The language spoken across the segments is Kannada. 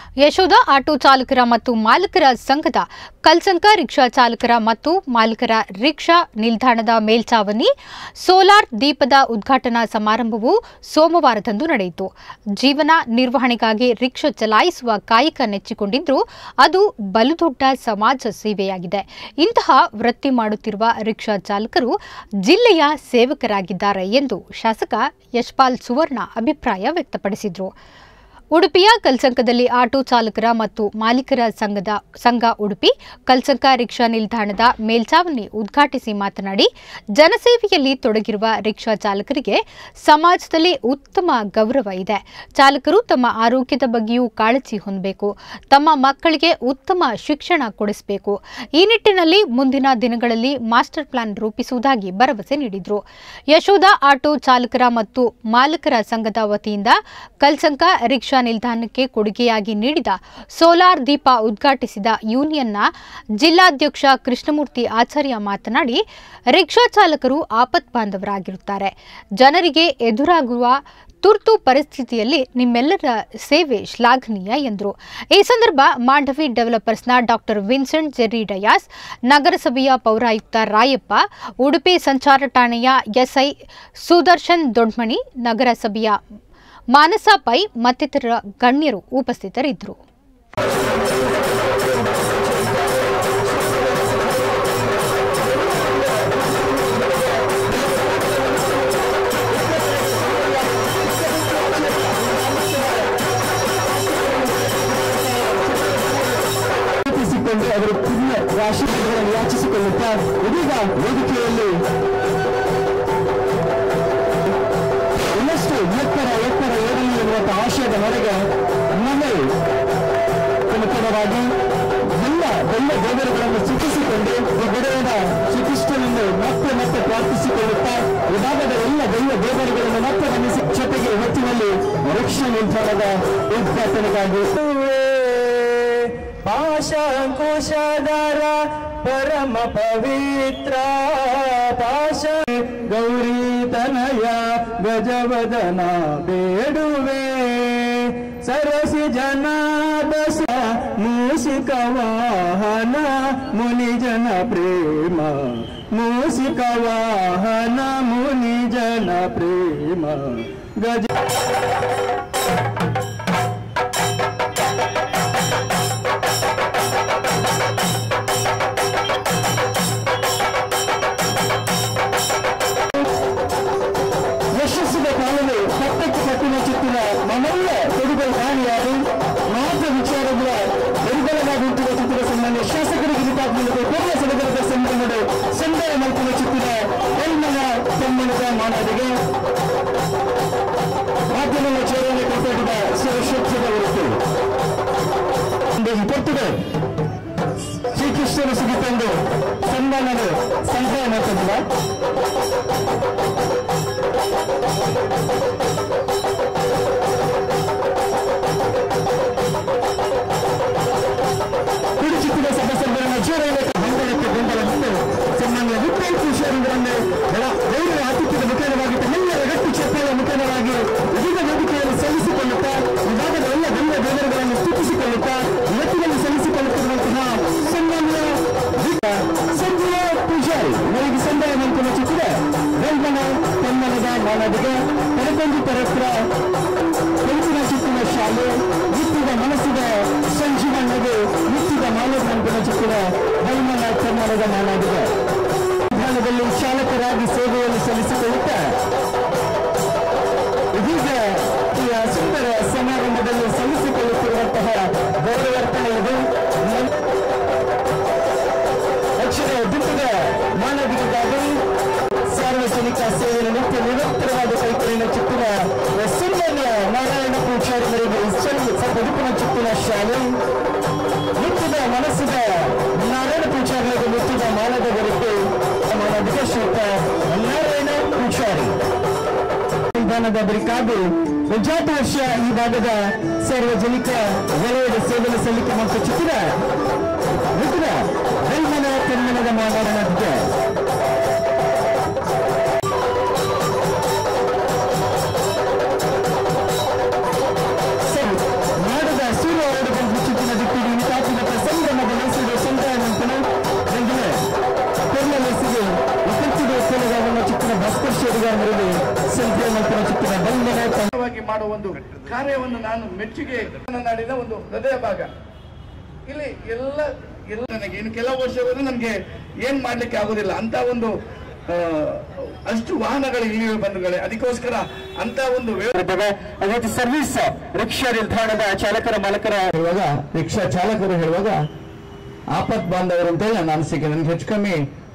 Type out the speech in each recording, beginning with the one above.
ಯಶೋಧ ಆಟೋ ಚಾಲಕರ ಮತ್ತು ಮಾಲಕರ ಸಂಘದ ಕಲ್ಸಂಕ ರಿಕ್ಷಾ ಚಾಲಕರ ಮತ್ತು ಮಾಲಕರ ರಿಕ್ಷಾ ನಿಲ್ದಾಣದ ಮೇಲ್ಚಾವಣಿ ಸೋಲಾರ್ ದೀಪದ ಉದ್ಘಾಟನಾ ಸಮಾರಂಭವು ಸೋಮವಾರದಂದು ನಡೆಯಿತು ಜೀವನ ನಿರ್ವಹಣೆಗಾಗಿ ರಿಕ್ಷಾ ಚಲಾಯಿಸುವ ಕಾಯಕ ನೆಚ್ಚಿಕೊಂಡಿದ್ರೂ ಅದು ಬಲು ದೊಡ್ಡ ಸಮಾಜ ಸೇವೆಯಾಗಿದೆ ಇಂತಹ ವೃತ್ತಿ ಮಾಡುತ್ತಿರುವ ರಿಕ್ಷಾ ಚಾಲಕರು ಜಿಲ್ಲೆಯ ಸೇವಕರಾಗಿದ್ದಾರೆ ಎಂದು ಶಾಸಕ ಯಶ್ಪಾಲ್ ಸುವರ್ಣ ಅಭಿಪ್ರಾಯ ವ್ಯಕ್ತಪಡಿಸಿದರು ಉಡುಪಿಯ ಕಲ್ಸಂಕದಲ್ಲಿ ಆಟೋ ಚಾಲಕರ ಮತ್ತು ಮಾಲೀಕರ ಸಂಘದ ಸಂಘ ಉಡುಪಿ ಕಲ್ಸಂಕ ರಿಕ್ಷಾ ನಿಲ್ದಾಣದ ಮೇಲ್ಚಾವಣಿ ಉದ್ಘಾಟಿಸಿ ಮಾತನಾಡಿ ಜನಸೇವೆಯಲ್ಲಿ ತೊಡಗಿರುವ ರಿಕ್ಷಾ ಚಾಲಕರಿಗೆ ಸಮಾಜದಲ್ಲಿ ಉತ್ತಮ ಗೌರವ ಇದೆ ಚಾಲಕರು ತಮ್ಮ ಆರೋಗ್ಯದ ಬಗ್ಗೆಯೂ ಕಾಳಜಿ ಹೊಂದಬೇಕು ತಮ್ಮ ಮಕ್ಕಳಿಗೆ ಉತ್ತಮ ಶಿಕ್ಷಣ ಕೊಡಿಸಬೇಕು ಈ ನಿಟ್ಟಿನಲ್ಲಿ ಮುಂದಿನ ದಿನಗಳಲ್ಲಿ ಮಾಸ್ಟರ್ ಪ್ಲಾನ್ ರೂಪಿಸುವುದಾಗಿ ಭರವಸೆ ನೀಡಿದರು ಯಶೋಧ ಆಟೋ ಚಾಲಕರ ಮತ್ತು ಮಾಲಕರ ಸಂಘದ ವತಿಯಿಂದ ಕಲ್ಸಂಕ ರಿಕ್ಷಾ ನಿಲ್ದಾಣಕ್ಕೆ ಕೊಡುಗೆಯಾಗಿ ನೀಡಿದ ಸೋಲಾರ್ ದೀಪ ಉದ್ಘಾಟಿಸಿದ ಯೂನಿಯನ್ನ ಜಿಲ್ಲಾಧ್ಯಕ್ಷ ಕೃಷ್ಣಮೂರ್ತಿ ಆಚಾರ್ಯ ಮಾತನಾಡಿ ರಿಕ್ಷಾ ಚಾಲಕರು ಆಪತ್ ಬಾಂಧವರಾಗಿರುತ್ತಾರೆ ಜನರಿಗೆ ಎದುರಾಗುವ ತುರ್ತು ಪರಿಸ್ಥಿತಿಯಲ್ಲಿ ನಿಮ್ಮೆಲ್ಲರ ಸೇವೆ ಶ್ಲಾಘನೀಯ ಎಂದರು ಈ ಸಂದರ್ಭ ಮಾಂಡವಿ ಡೆವಲಪರ್ಸ್ನ ಡಾಕ್ಟರ್ ವಿನ್ಸೆಂಟ್ ಜೆರ್ರಿ ಡಯಾಸ್ ನಗರಸಭೆಯ ಪೌರಾಯುಕ್ತ ರಾಯಪ್ಪ ಉಡುಪಿ ಸಂಚಾರ ಠಾಣೆಯ ಎಸ್ಐ ಸುದರ್ಶನ್ ದೊಡ್ಮಣಿ ನಗರಸಭೆಯ ಮಾನಸ ಪೈ ಮತ್ತಿತರ ಗಣ್ಯರು ಉಪಸ್ಥಿತರಿದ್ದರು ರೂಪಿಸಿಕೊಂಡು ಅವರು ಪುಣ್ಯ ರಾಶಿಗಳನ್ನು ಯಾಚಿಸಿಕೊಳ್ಳುತ್ತಾ ಇದೀಗ ವೇದಿಕೆಯಲ್ಲಿ ಇನ್ನಷ್ಟು ಎತ್ತರ ಎತ್ತರ ಏರಲಿ ಎನ್ನುವಂಥ ಆಶಯದ ಮೇರೆಗೆ ನಮ್ಮೇ ಪ್ರಮುಖವಾಗಿ ಎಲ್ಲ ಎಲ್ಲ ದೇವರುಗಳನ್ನು ಸೂಚಿಸಿಕೊಂಡು ಈ ಗುರುವಿನ ಶ್ರೀಕೃಷ್ಣನನ್ನು ಮತ್ತೆ ಮತ್ತೆ ಪ್ರಾರ್ಥಿಸಿಕೊಳ್ಳುತ್ತಾ ವಿಭಾಗದ ಎಲ್ಲ ದೈವ ದೇವರುಗಳನ್ನು ಮತ್ತೆ ಗಮನಿಸಿ ಜೊತೆಗೆ ಹೊತ್ತಿನಲ್ಲಿ ವೃಕ್ಷ ನಿಲ್ದಾಣದ ಉದ್ಘಾಟನೆಗಾಗಿ ಪಾಶಂಕುಶಧರ ಪರಮ ಪವಿತ್ರ ಪಾಶ ಗೌರಿ ತನಯ ಗಜವದನ ಬೇಡುವೆ ಸರಸಿ ಜನಾದಸ ಮೂಸಿಕ ವಾಹನ ಮುನಿಜನ ಪ್ರೇಮ ಮೂಸಿಕ ವಾಹನ ಮುನಿಜನ ಪ್ರೇಮ ಗಜ ಯಶಸ್ಸಿನ ಕಾಲದಲ್ಲಿ ಪಟ್ಟಕ್ಕೆ ಕಟ್ಟಿನ ಚಿತ್ತಿನ ನಮ್ಮೆಲ್ಲ ಕೊಡುಗೈ ಕಾಣಿಯಾಗಿ ಮಾತ್ರ ವಿಚಾರಗಳ ದುರ್ಬಲವಾಗಿ ಹುಟ್ಟಿದ ಚಿತ್ತಿನ ಸನ್ಮಾನ್ಯ ಶಾಸಕರಿಗೆ ಡಿಪಾರ್ಟ್ಮೆಂಟ್ ಕೊನೆಯ ಸಡಗರದ ಸಂಬಂಧ ಸಂದಾಯ ಮಲ್ಪಿನ ಚಿತ್ತಿನ ಕಲ್ಮನ ಸನ್ಮಾನದ ಮಾನವರಿಗೆ ಮಾಧ್ಯಮ ಚೇರನೆ ಕೊಟ್ಟಿದ್ದ ಶಿವಶಕ್ತಿದ ಹೊರತು ಕೊಟ್ಟಿದೆ ಶ್ರೀಕೃಷ್ಣನ ಸಿಗಿತಂದು ಸನ್ಮಾನದ ಸಂದಾಯ ಮಾಡ್ತಿದ್ದ ಕುಡಿಚಿತ್ತಿನ ಸದಸ್ಯರುಗಳನ್ನು ಚೇರಕ್ಕೆ ಹೊಂದಲಕ್ಕೆ ಬೆಂಬಲವಿತ್ತು ಸನ್ಮಾನ್ಯ ವಿಠಲ್ ಕೃಷಿಯವರನ್ನು ಗೌರವ ಆತಿಥ್ಯದ ಮುಖೇನವಾಗಿ ತಮ್ಮೆಲ್ಲರ ಗಟ್ಟಿ ಚಪ್ಪಾಳ ಮುಖೇನವಾಗಿ ವಿವಿಧ ವೇದಿಕೆಯಲ್ಲಿ ಸಲ್ಲಿಸಿಕೊಳ್ಳುತ್ತಾ ವಿಭಾಗದ ಎಲ್ಲ ಗಣ್ಯ ದೇವರುಗಳನ್ನು ಸ್ತುತಿಸಿಕೊಳ್ಳುತ್ತಾ ಇವತ್ತಿನಲ್ಲಿ ಸಲ್ಲಿಸಿಕೊಳ್ಳುತ್ತಿರುವಂತಹ ಸನ್ಮಾನ್ಯ ವಿಠ ಸಂಜಯ ಪೂಜಾರಿ ನನಗೆ ಸಂದಾಯ ಮಂಕುಲ ಚಿತ್ರ ಬೆಂಬಲ ಕನ್ನಡದ ಮಾನವಿಗೆ ಪರಕೊಂಡಿ ಪರಸ್ಪರ ಕೆಂಪಿನ ಚಿತ್ತಿನ ಶಾಲೆ ನಿತ್ಯದ ಮನಸ್ಸಿನ ಸಂಜೀವನಿಗೆ ನಿತ್ಯದ ಮಾನವಂತನ ಚಿತ್ತಿನ ಬೈಮನ ಕನ್ನಡದ ಮಾನವಿಗೆ ವಿಧಾನದಲ್ಲಿ ಚಾಲಕರಾಗಿ ಸೇವೆಯನ್ನು ಸಲ್ಲಿಸಿಕೊಳ್ಳುತ್ತಾ ಇದೀಗ ಈ ಸುಂದರ ಸಮಾರಂಭದಲ್ಲಿ ಸಲ್ಲಿಸಿಕೊಳ್ಳುತ್ತಿರುವಂತಹ ಗೌರವಾರ್ಪಣೆ ಇದು ಅಕ್ಷರ ದುಃಖದ ಮಾನವಿಕವಾಗಿ ಸಾರ್ವಜನಿಕ ಸೇವೆಯನ್ನು ನಿತ್ಯ ನಿರಂತರವಾದ ಕೈಕರಿನ ಚಿತ್ತಿನ ಸನ್ಮಾನ್ಯ ನಾರಾಯಣ ಪೂಜಾರಿಗಳಿಗೆ ಸದುಪಿನ ಚಿತ್ತಿನ ಶಾಲೆ ನಿತ್ಯದ ಮನಸ್ಸಿನ ನಾರಾಯಣ ಪೂಜಾರಿಗಳಿಗೆ ನಿತ್ಯದ ಮಾನದ ಬರುತ್ತೆ ಮಾನವಿಕ ಶ್ರೀತ ನಾರಾಯಣ ಪೂಜಾರಿ ನಿಲ್ದಾಣದ ಬರಿಕಾದು ಉಜಾತ ವರ್ಷ ಈ ಭಾಗದ ಸಾರ್ವಜನಿಕ ವಲಯದ ಸೇವೆಯನ್ನು ಸಲ್ಲಿಕೆ ಮತ್ತು ಚಿತ್ರ ಮಿತ್ರ ಬೆಲ್ಮನ ಕನ್ನಡದ ಮಾನವನಾಗಿದೆ ಸರಿ ನಾಡದ ಸೂರ್ಯ ಹೊರಡುವಂತ ಮಾಡುವ ಒಂದು ಕಾರ್ಯವನ್ನು ನಾನು ಮೆಚ್ಚುಗೆ ನನ್ನ ನಾಡಿನ ಒಂದು ಹೃದಯ ಭಾಗ ಇಲ್ಲಿ ಎಲ್ಲ ಎಲ್ಲ ನನಗೆ ಇನ್ನು ಕೆಲವು ವರ್ಷಗಳು ನನಗೆ ಏನ್ ಮಾಡ್ಲಿಕ್ಕೆ ಆಗುದಿಲ್ಲ ಅಂತ ಒಂದು ಆ, ಅಷ್ಟು ವಾಹನಗಳು ಇಲ್ಲಿವೆ ಬಂಧುಗಳೇ ಅದಕ್ಕೋಸ್ಕರ ಅಂತ ಒಂದು ವ್ಯವಸ್ಥೆ ಇರ್ತದೆ ಅದೇ ರೀತಿ ಸರ್ವಿಸ್ ರಿಕ್ಷಾ ನಿಲ್ದಾಣದ ಚಾಲಕರ ಮಾಲಕರ ಹೇಳುವಾಗ ರಿಕ್ಷಾ ಚಾಲಕರು ಹೇಳುವಾಗ ಆಪತ್ ಬಾಂಧವರು ಅಂತ ಹೇಳಿ ನನ್ನ ಅನಿಸಿಕೆ ನನಗೆ ಹೆಚ್ಚು ಕಮ್ಮಿ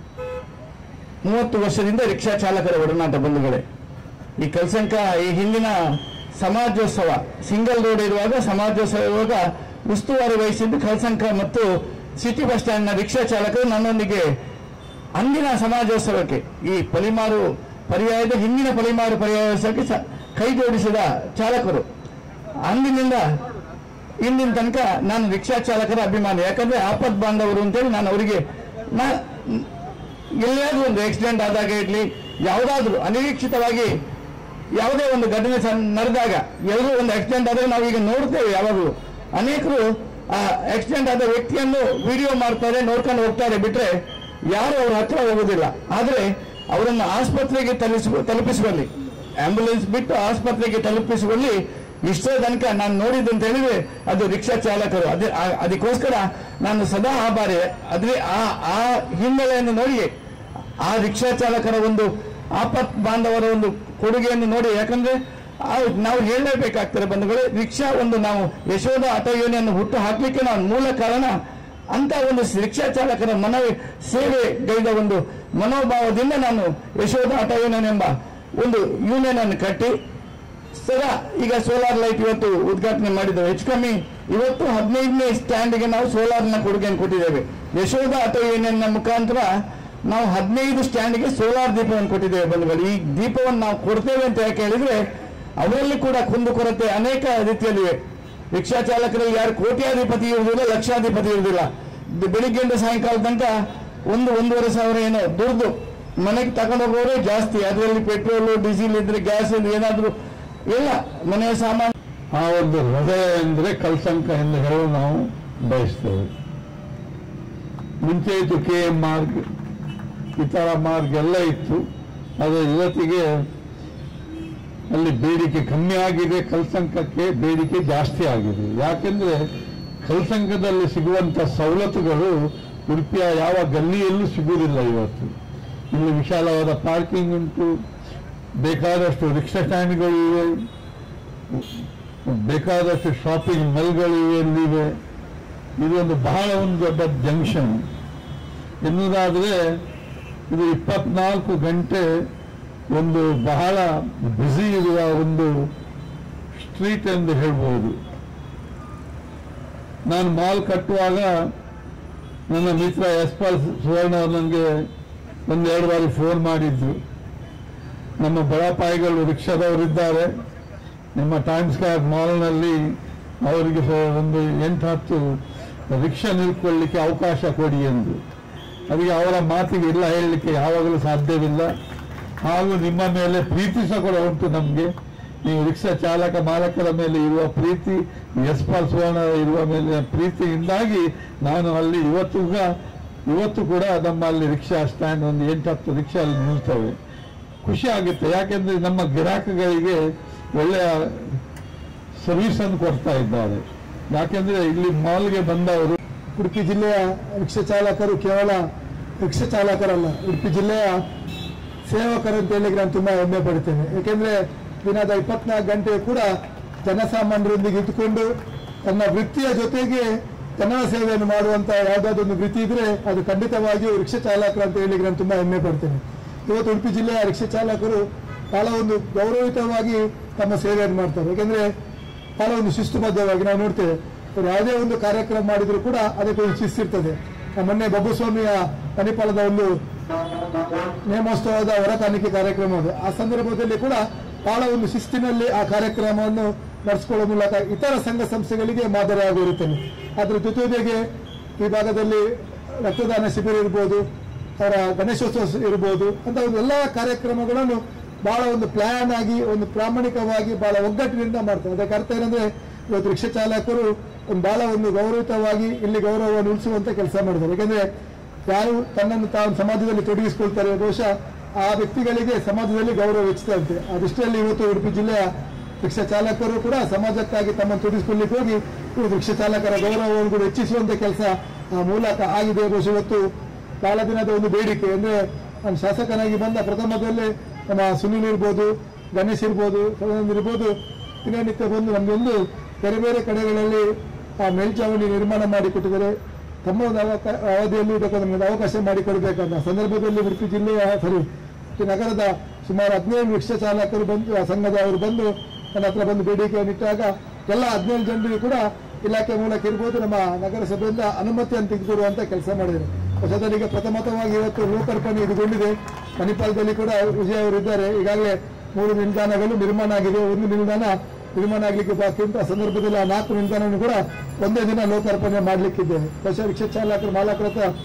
ಮೂವತ್ತು ವರ್ಷದಿಂದ ರಿಕ್ಷಾ ಚಾಲಕರ ಒಡನಾಟ ಬಂಧುಗಳೇ ಈ ಕಲ್ಸಂಕ ಈ ಹಿಂದಿನ ಸಮಾಜೋತ್ಸವ ಸಿಂಗಲ್ ರೋಡ್ ಇರುವಾಗ ಸಮಾಜೋತ್ಸವ ಇರುವಾಗ ಉಸ್ತುವಾರಿ ವಹಿಸಿದ್ದು ಕಲ್ಸಂಕ ಮತ್ತು ಸಿಟಿ ಬಸ್ ಸ್ಟ್ಯಾಂಡ್ನ ರಿಕ್ಷಾ ಚಾಲಕರು ನನ್ನೊಂದಿಗೆ ಅಂದಿನ ಸಮಾಜೋತ್ಸವಕ್ಕೆ ಈ ಪಲಿಮಾರು ಪರ್ಯಾಯದ ಹಿಂದಿನ ಪಲಿಮಾರು ಪರ್ಯಾಯೋತ್ಸವಕ್ಕೆ ಸ- ಕೈ ಜೋಡಿಸಿದ ಚಾಲಕರು ಅಂದಿನಿಂದ ಇಂದಿನ ತನಕ ನಾನು ರಿಕ್ಷಾ ಚಾಲಕರ ಅಭಿಮಾನಿ ಯಾಕಂದ್ರೆ ಆಪತ್ ಬಾಂಧವರು ಅಂತೇಳಿ ನಾನು ಅವರಿಗೆ ನಾ ಎಲ್ಲಿಯಾದ್ರೂ ಒಂದು ಆಕ್ಸಿಡೆಂಟ್ ಆದಾಗ ಇರಲಿ ಯಾವುದಾದ್ರೂ ಅನಿರೀಕ್ಷಿತವಾಗಿ ಯಾವುದೇ ಒಂದು ಘಟನೆ ಸಣ್ಣ ನಡೆದಾಗ ಎಲ್ಲರೂ ಒಂದು ಆಕ್ಸಿಡೆಂಟ್ ಆದಾಗ ನಾವು ಈಗ ನೋಡ್ತೇವೆ ಯಾವಾಗಲೂ ಅನೇಕರು ಆ ಆಕ್ಸಿಡೆಂಟ್ ಆದ ವ್ಯಕ್ತಿಯನ್ನು ವಿಡಿಯೋ ಮಾಡ್ತಾರೆ ನೋಡ್ಕೊಂಡು ಹೋಗ್ತಾರೆ ಬಿಟ್ರೆ ಯಾರು ಅವ್ರ ಹತ್ರ ಹೋಗೋದಿಲ್ಲ ಆದರೆ ಅವರನ್ನು ಆಸ್ಪತ್ರೆಗೆ ತಲುಪಿಸುವ ತಲುಪಿಸುವಲ್ಲಿ ಆಂಬ್ಯುಲೆನ್ಸ್ ಬಿಟ್ಟು ಆಸ್ಪತ್ರೆಗೆ ತಲುಪಿಸುವಲ್ಲಿ ಇಷ್ಟೋ ತನಕ ನಾನು ನೋಡಿದ್ದು ಅಂತ ಹೇಳಿದ್ರೆ ಅದು ರಿಕ್ಷಾ ಚಾಲಕರು ಅದೇ ಆ- ಅದಕ್ಕೋಸ್ಕರ ನಾನು ಸದಾ ಆಭಾರಿ ಅದ್ರೆ ಆ ಆ ಹಿನ್ನೆಲೆಯನ್ನು ನೋಡಿ ಆ ರಿಕ್ಷಾ ಚಾಲಕರ ಒಂದು ಆಪತ್ ಬಾಂಧವರ ಒಂದು ಕೊಡುಗೆಯನ್ನು ನೋಡಿ ಯಾಕಂದ್ರೆ ಆ- ನಾವು ಹೇಳಲೇಬೇಕಾಗ್ತದೆ ಬಂಧುಗಳೇ ರಿಕ್ಷಾ ಒಂದು ನಾವು ಯಶೋಧ ಆಟೋ ಯೂನಿಯನ್ ಹುಟ್ಟು ಹಾಕ್ಲಿಕ್ಕೆ ನಾವು ಮೂಲ ಕಾರಣ ಅಂತ ಒಂದು ರಿಕ್ಷಾ ಚಾಲಕರ ಮನವಿ ಸೇವೆ ಗೈದ ಒಂದು ಮನೋಭಾವದಿಂದ ನಾನು ಯಶೋಧ ಆಟೋ ಯೂನಿಯನ್ ಎಂಬ ಒಂದು ಯೂನಿಯನ್ ಅನ್ನು ಕಟ್ಟಿ ಸದಾ ಈಗ ಸೋಲಾರ್ ಲೈಟ್ ಇವತ್ತು ಉದ್ಘಾಟನೆ ಮಾಡಿದ್ದೇವೆ ಹೆಚ್ಚು ಕಮ್ಮಿ ಇವತ್ತು ಹದಿನೈದನೇ ಸ್ಟ್ಯಾಂಡ್ಗೆ ನಾವು ಸೋಲಾರ್ನ ಕೊಡುಗೆಯನ್ನು ಕೊಟ್ಟಿದ್ದೇವೆ ಯಶೋಧ ಆಟೋ ಯೂನಿಯನ್ನ ಮುಖಾಂತರ ನಾವು ಹದಿನೈದು ಸ್ಟ್ಯಾಂಡ್ಗೆ ಸೋಲಾರ್ ದೀಪವನ್ನು ಕೊಟ್ಟಿದ್ದೇವೆ ಬಂಧುಗಳು ಈ ದೀಪವನ್ನು ನಾವು ಕೊಡ್ತೇವೆ ಅಂತ ಯಾಕೆ ಹೇಳಿದ್ರೆ ಅವರಲ್ಲಿ ಕೂಡ ಕುಂದುಕೊರತೆ ಅನೇಕ ರೀತಿಯಲ್ಲಿವೆ ರಿಕ್ಷಾ ಚಾಲಕರಲ್ಲಿ ಯಾರು ಕೋಟ್ಯಾಧಿಪತಿ ಇರುವುದಿಲ್ಲ ಲಕ್ಷಾಧಿಪತಿ ಇರುವುದಿಲ್ಲ ದ- ಬೆಳಿಗ್ಗೆಯಿಂದ ಸಾಯಂಕಾಲ ತನಕ ಒಂದು ಒಂದೂವರೆ ಸಾವಿರ ಏನೋ ದುಡ್ದು ಮನೆಗೆ ತಗೊಂಡು ಹೋಗೋರೇ ಜಾಸ್ತಿ ಅದರಲ್ಲಿ ಪೆಟ್ರೋಲು ಡೀಸೆಲ್ ಇದ್ರೆ ಗ್ಯಾಸ್ ಇದ್ರೆ ಏನಾದರೂ ಎಲ್ಲ ಮನೆಯ ಸಾಮಾನು ಆ ಒಂದು ಹೃದಯ ಎಂದರೆ ಕಲ್ಸಂಕ ಎಂದು ಹೇಳಲು ನಾವು ಬಯಸ್ತೇವೆ ಮುಂಚೆ ಇತ್ತು ಕೆ ಎಂ ಮಾರ್ಗ್ ಇತರ ಮಾರ್ಗ್ ಎಲ್ಲ ಇತ್ತು ಆದರೆ ಇವತ್ತಿಗೆ ಅಲ್ಲಿ ಬೇಡಿಕೆ ಕಮ್ಮಿ ಆಗಿದೆ ಕಲ್ಸಂಕಕ್ಕೆ ಬೇಡಿಕೆ ಜಾಸ್ತಿ ಆಗಿದೆ ಯಾಕೆಂದ್ರೆ ಕಲ್ಸಂಕದಲ್ಲಿ ಸಿಗುವಂತ ಸವಲತ್ತುಗಳು ಉಡುಪಿಯ ಯಾವ ಗಲ್ಲಿಯಲ್ಲೂ ಸಿಗುವುದಿಲ್ಲ ಇವತ್ತು ಇಲ್ಲಿ ವಿಶಾಲವಾದ ಪಾರ್ಕಿಂಗ್ ಉಂಟು ಬೇಕಾದಷ್ಟು ರಿಕ್ಷಾ ಸ್ಟ್ಯಾಂಡ್ಗಳು ಇವೆ ಬೇಕಾದಷ್ಟು ಶಾಪಿಂಗ್ ಮಾಲ್ಗಳು ಇವೆ ಇಲ್ಲಿವೆ ಇದೊಂದು ಬಹಳ ಒಂದು ದೊಡ್ಡ ಜಂಕ್ಷನ್ ಎನ್ನುವುದಾದರೆ ಇದು ಇಪ್ಪತ್ನಾಲ್ಕು ಗಂಟೆ ಒಂದು ಬಹಳ ಬ್ಯುಸಿ ಇರುವ ಒಂದು ಸ್ಟ್ರೀಟ್ ಎಂದು ಹೇಳ್ಬೋದು ನಾನು ಮಾಲ್ ಕಟ್ಟುವಾಗ ನನ್ನ ಮಿತ್ರ ಎಸ್ ಪಾಲ್ ಸುವರ್ಣ ಅವರು ನನಗೆ ಒಂದೆರಡು ಬಾರಿ ಫೋನ್ ಮಾಡಿದ್ರು ನಮ್ಮ ಬಡಪಾಯಿಗಳು ರಿಕ್ಷಾದವರಿದ್ದಾರೆ ನಿಮ್ಮ ಟೈಮ್ ಸ್ಕ್ವೇರ್ ಮಾಲ್ನಲ್ಲಿ ಅವರಿಗೆ ಸ- ಒಂದು ಎಂಟು ಹತ್ತು ರಿಕ್ಷಾ ನಿಲ್ಕೊಳ್ಳಿಕ್ಕೆ ಅವಕಾಶ ಕೊಡಿ ಎಂದು ಅದಕ್ಕೆ ಅವರ ಮಾತಿಗೆ ಇಲ್ಲ ಹೇಳಲಿಕ್ಕೆ ಯಾವಾಗಲೂ ಸಾಧ್ಯವಿಲ್ಲ ಹಾಗೂ ನಿಮ್ಮ ಮೇಲೆ ಪ್ರೀತಿ ಸಹ ಕೂಡ ಉಂಟು ನಮಗೆ ನೀವು ರಿಕ್ಷಾ ಚಾಲಕ ಮಾಲಕರ ಮೇಲೆ ಇರುವ ಪ್ರೀತಿ ಎಸ್ ಪಾಲ್ ಸುವರ್ಣ ಇರುವ ಮೇಲೆ ಪ್ರೀತಿಯಿಂದಾಗಿ ನಾನು ಅಲ್ಲಿ ಇವತ್ತು ಕೂಡ- ಇವತ್ತು ಕೂಡ ನಮ್ಮಲ್ಲಿ ರಿಕ್ಷಾ ಸ್ಟ್ಯಾಂಡ್ ಒಂದು ಎಂಟು ಹತ್ತು ರಿಕ್ಷಾ ಅಲ್ಲಿ ನಿಲ್ತವೆ ಖುಷಿ ಆಗುತ್ತೆ ಯಾಕೆಂದ್ರೆ ನಮ್ಮ ಗ್ರಾಹಕಗಳಿಗೆ ಒಳ್ಳೆಯ ಸರ್ವಿಸ್ ಅನ್ನು ಕೊಡ್ತಾ ಇದ್ದಾರೆ ಯಾಕೆಂದ್ರೆ ಇಲ್ಲಿ ಮಾಲ್ಗೆ ಬಂದವರು ಉಡುಪಿ ಜಿಲ್ಲೆಯ ರಿಕ್ಷಾ ಚಾಲಕರು ಕೇವಲ ರಿಕ್ಷಾ ಚಾಲಕರಲ್ಲ ಉಡುಪಿ ಜಿಲ್ಲೆಯ ಸೇವಕರು ಅಂತ ಹೇಳಿದ್ರೆ ನಾನು ತುಂಬಾ ಹೆಮ್ಮೆ ಪಡ್ತೇನೆ ಏಕೆಂದ್ರೆ ದಿನದ ಇಪ್ಪತ್ನಾಲ್ಕು ಗಂಟೆ ಕೂಡ ಜನಸಾಮಾನ್ಯರೊಂದಿಗೆ ಇದ್ದುಕೊಂಡು ತನ್ನ ವೃತ್ತಿಯ ಜೊತೆಗೆ ಜನರ ಸೇವೆಯನ್ನು ಮಾಡುವಂತ ಯಾವುದಾದ್ರು ಒಂದು ವೃತ್ತಿ ಇದ್ರೆ ಅದು ಖಂಡಿತವಾಗಿಯೂ ರಿಕ್ಷಾ ಚಾಲಕರು ಅಂತ ಹೇಳಿದ್ರೆ ನಾನು ತುಂಬಾ ಹೆಮ್ಮೆ ಪಡ್ತೇನೆ ಇವತ್ತು ಉಡುಪಿ ಜಿಲ್ಲೆಯ ರಿಕ್ಷಾ ಚಾಲಕರು ಬಹಳ ಒಂದು ಗೌರವಿತವಾಗಿ ತಮ್ಮ ಸೇವೆಯನ್ನು ಮಾಡ್ತಾರೆ ಯಾಕೆಂದ್ರೆ ಬಹಳ ಒಂದು ಶಿಸ್ತುಬದ್ಧವಾಗಿ ನಾವು ನೋಡ್ತೇವೆ ಅವ್ರು ಯಾವುದೇ ಒಂದು ಕಾರ್ಯಕ್ರಮ ಮಾಡಿದ್ರು ಕೂಡ ಅದಕ್ಕೆ ಒಂದು ಶಿಸ್ತಿರ್ತದೆ ಆ ಮೊನ್ನೆ ಬಬ್ಬುಸ್ವಾಮಿಯ ಮಣಿಪಾಲದ ಒಂದು ನೇಮೋತ್ಸವದ ಹೊರಕಾಣಿಕೆ ಕಾರ್ಯಕ್ರಮ ಇದೆ ಆ ಸಂದರ್ಭದಲ್ಲಿ ಕೂಡ ಬಹಳ ಒಂದು ಶಿಸ್ತಿನಲ್ಲಿ ಆ ಕಾರ್ಯಕ್ರಮವನ್ನು ನಡೆಸಿಕೊಳ್ಳುವ ಮೂಲಕ ಇತರ ಸಂಘ ಸಂಸ್ಥೆಗಳಿಗೆ ಮಾದರಿಯಾಗಿರುತ್ತೇನೆ ಅದರ ಜೊತೆಗೆ ಈ ಭಾಗದಲ್ಲಿ ರಕ್ತದಾನ ಶಿಬಿರ ಇರ್ಬೋದು ಅವರ ಗಣೇಶೋತ್ಸವ ಇರ್ಬೋದು ಅಂತ ಒಂದು ಎಲ್ಲ ಕಾರ್ಯಕ್ರಮಗಳನ್ನು ಬಹಳ ಒಂದು ಪ್ಲಾನ್ ಆಗಿ ಒಂದು ಪ್ರಾಮಾಣಿಕವಾಗಿ ಬಹಳ ಒಗ್ಗಟ್ಟಿನಿಂದ ಮಾಡ್ತಾರೆ ಅದಕ್ಕೆ ಅರ್ಥ ಏನಂದ್ರೆ ಇವತ್ತು ರಿಕ್ಷಾ ಚಾಲಕರು ಒಂದು ಬಹಳ ಒಂದು ಗೌರವಿತವಾಗಿ ಇಲ್ಲಿ ಗೌರವವನ್ನು ಉಳಿಸುವಂತ ಕೆಲಸ ಮಾಡಿದ್ದಾರೆ ಯಾಕಂದ್ರೆ ಯಾರು ತನ್ನನ್ನು ತಾವು ಸಮಾಜದಲ್ಲಿ ತೊಡಗಿಸಿಕೊಳ್ತಾರೆ ಬಹುಶಃ ಆ ವ್ಯಕ್ತಿಗಳಿಗೆ ಸಮಾಜದಲ್ಲಿ ಗೌರವ ಹೆಚ್ಚುತ್ತಂತೆ ಆ ದೃಷ್ಟಿಯಲ್ಲಿ ಇವತ್ತು ಉಡುಪಿ ಜಿಲ್ಲೆಯ ರಿಕ್ಷಾ ಚಾಲಕರು ಕೂಡ ಸಮಾಜಕ್ಕಾಗಿ ತಮ್ಮನ್ನು ತೊಡಗಿಸಿಕೊಳ್ಳಿಕ್ಕೆ ಹೋಗಿ ಇವತ್ತು ರಿಕ್ಷಾ ಚಾಲಕರ ಗೌರವವನ್ನು ಕೂಡ ಹೆಚ್ಚಿಸುವಂತ ಕೆಲಸ ಆ ಮೂಲಕ ಆಗಿದೆ ಬಹುಶಃ ಇವತ್ತು ಕಾಲ ದಿನದ ಒಂದು ಬೇಡಿಕೆ ಅಂದ್ರೆ ನಾನು ಶಾಸಕನಾಗಿ ಬಂದ ಪ್ರಥಮದಲ್ಲೇ ನಮ್ಮ ಸುನಿಲ್ ಇರ್ಬೋದು ಗಣೇಶ್ ಇರ್ಬೋದು ಸದಾನಂದ್ ಇರ್ಬೋದು ದಿನನಿತ್ಯ ಬಂದು ನಮಗೊಂದು ಬೇರೆ ಬೇರೆ ಕಡೆಗಳಲ್ಲಿ ಆ ಮೇಲ್ಚಾವಣಿ ನಿರ್ಮಾಣ ಮಾಡಿಕೊಟ್ಟಿದ್ದಾರೆ ತಮ್ಮ ಒಂದು ಅವಕ- ಅವಧಿಯಲ್ಲಿ ಬೇಕಾದ್ರೆ ನಮಗೆ ಅವಕಾಶ ಮಾಡಿಕೊಡ್ಬೇಕಂತ ಸಂದರ್ಭದಲ್ಲಿ ಉಡುಪಿ ಜಿಲ್ಲೆಯ ಸರಿ ಈ ನಗರದ ಸುಮಾರು ಹದಿನೇಳು ರಿಕ್ಷಾ ಚಾಲಕರು ಬಂದು ಆ ಸಂಘದವರು ಬಂದು ನನ್ನ ಹತ್ರ ಬಂದು ಬೇಡಿಕೆಯನ್ನು ಇಟ್ಟಾಗ ಎಲ್ಲ ಹದಿನೇಳು ಜನರಿಗೆ ಕೂಡ ಇಲಾಖೆ ಮೂಲಕ ಇರ್ಬೋದು ನಮ್ಮ ನಗರಸಭೆಯಿಂದ ಅನುಮತಿಯನ್ನು ತೆಗೆದುಕೊಡುವಂತ ಕೆಲಸ ಮಾಡಿದರು ಹೊಸದರಿಗೆ ಪ್ರಥಮತವಾಗಿ ಇವತ್ತು ಲೋಕಾರ್ಪಣೆ ಇದುಗೊಂಡಿದೆ ಮಣಿಪಾಲದಲ್ಲಿ ಕೂಡ ವಿಜಯ್ ಅವರು ಇದ್ದಾರೆ ಈಗಾಗಲೇ ಮೂರು ನಿಲ್ದಾಣಗಳು ನಿರ್ಮಾಣ ಆಗಿದೆ ಒಂದು ನಿಲ್ದಾಣ ನಿರ್ಮಾಣ ಆಗಲಿಕ್ಕೆ ಬಾಕಿ ಉಂಟು ಆ ಸಂದರ್ಭದಲ್ಲಿ ಆ ನಾಲ್ಕು ನಿಲ್ದಾಣವನ್ನು ಕೂಡ ಒಂದೇ ದಿನ ಲೋಕಾರ್ಪಣೆ ಮಾಡಲಿಕ್ಕಿದ್ದೇವೆ ಬಹುಶಃ ರಿಕ್ಷಾ ಚಾಲಕರು ಮಾಲಕರ ಹತ್ರ